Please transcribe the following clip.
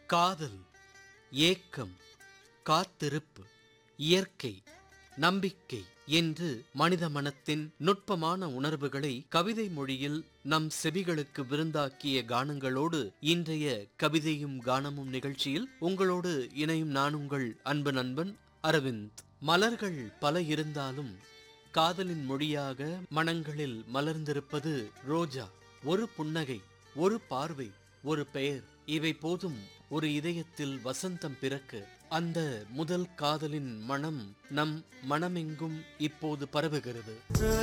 காதல் ஏக்கம் காத்திருப்பு இயற்கை நம்பிக்கை என்று மனித மனத்தின் நுட்பமான உணர்வுகளை கவிதை மொழியில் நம் செவிகளுக்கு விருந்தாக்கிய கானங்களோடு இன்றைய கவிதையும் கானமும் நிகழ்ச்சியில் உங்களோடு இணையும் நான் உங்கள் அன்பு நண்பன் அரவிந்த் மலர்கள் பல இருந்தாலும் காதலின் மொழியாக மனங்களில் மலர்ந்திருப்பது ரோஜா ஒரு புன்னகை ஒரு பார்வை ஒரு பெயர் இவை போதும் ஒரு இதயத்தில் வசந்தம் பிறக்க அந்த முதல் காதலின் மனம் நம் மனமெங்கும் இப்போது பரவுகிறது